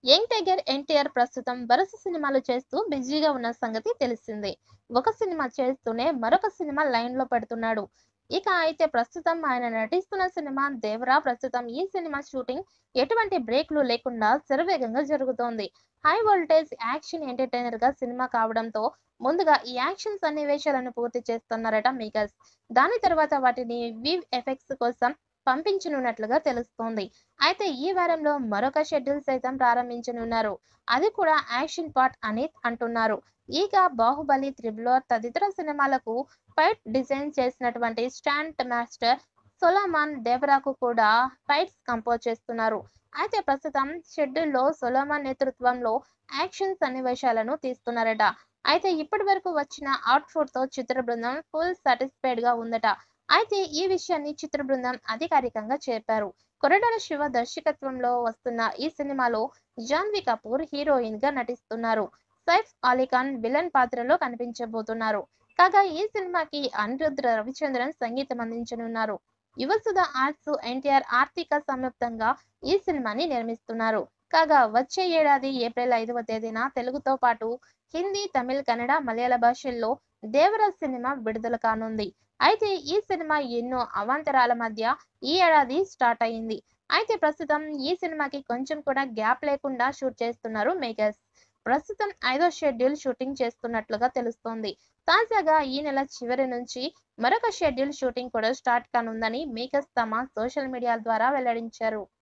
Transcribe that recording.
young tiger NTR ప్రస్తుతం వరుస సినిమాలు చేస్తూ బిజీగా ఉన్న సంగతి తెలిసిందే ఒక సినిమా చేస్తూనే మరొక సినిమా లైన్ లో పెడుతున్నాడు ఇక అయితే ప్రస్తుతం ఆయన నటిస్తున్న సినిమా దేవరా ప్రస్తుతం ఈ సినిమా షూటింగ్ ఎటువంటి బ్రేక్లు లేకుండా శరవేగంగా జరుగుతోంది హై వోల్టేజ్ యాక్షన్ ఎంటర్టైనర్ గా సినిమా కావడంతో ముందుగా ఈ యాక్షన్ సన్నివేశాలను పూర్తి చేస్తున్నారట మేకర్స్ దాని తర్వాత వాటిని వివ్ ఎఫెక్ట్స్ కోసం పంపించనున్నట్లుగా తెలుస్తోంది అయితే ఈ వారంలో మరొక షెడ్యూల్ సైతం ప్రారంభించనున్నారు అది కూడా యాక్షన్ పార్ట్ అని అంటున్నారు ఇక బాహుబలి త్రిబులర్ తదితర సినిమాలకు ఫైట్ డిజైన్ చేసినటువంటి స్టాంట్ మాస్టర్ సొలమాన్ దేవరాకు కూడా ఫైట్స్ కంపోజ్ చేస్తున్నారు అయితే ప్రస్తుతం షెడ్యూల్లో సొలమాన్ నేతృత్వంలో యాక్షన్ సన్నివేశాలను తీస్తున్నారట అయితే ఇప్పటి వరకు వచ్చిన అవుట్ఫుట్ తో చిత్ర బృందం ఫుల్ సాటిస్ఫైడ్ గా ఉందట అయితే ఈ విషయాన్ని చిత్ర బృందం అధికారికంగా చెప్పారు కొరడాల శివ దర్శకత్వంలో వస్తున్న ఈ సినిమాలో జాన్వీ కపూర్ హీరోయిన్ గా నటిస్తున్నారు సైఫ్ అలీఖాన్ విలన్ పాత్రలో కనిపించబోతున్నారు కాగా ఈ సినిమాకి అనిరుద్ధ్ రవిచంద్రన్ సంగీతం అందించనున్నారు యువసుధ ఆర్ట్స్ ఎన్టీఆర్ ఆర్థిక సంయుక్తంగా ఈ సినిమాని నిర్మిస్తున్నారు కాగా వచ్చే ఏడాది ఏప్రిల్ ఐదవ తేదీన తెలుగుతో పాటు హిందీ తమిళ్ కన్నడ మలయాళ భాషల్లో దేవర సినిమా విడుదల కానుంది అయితే ఈ సినిమా ఎన్నో అవాంతరాల మధ్య ఈ ఏడాది స్టార్ట్ అయింది అయితే ప్రస్తుతం ఈ సినిమాకి కొంచెం కూడా గ్యాప్ లేకుండా షూట్ చేస్తున్నారు మేకర్స్ ప్రస్తుతం ఐదో షెడ్యూల్ షూటింగ్ చేస్తున్నట్లుగా తెలుస్తోంది తాజాగా ఈ నెల చివరి నుంచి మరొక షెడ్యూల్ షూటింగ్ కూడా స్టార్ట్ కానుందని మేకర్స్ తమ సోషల్ మీడియా ద్వారా వెల్లడించారు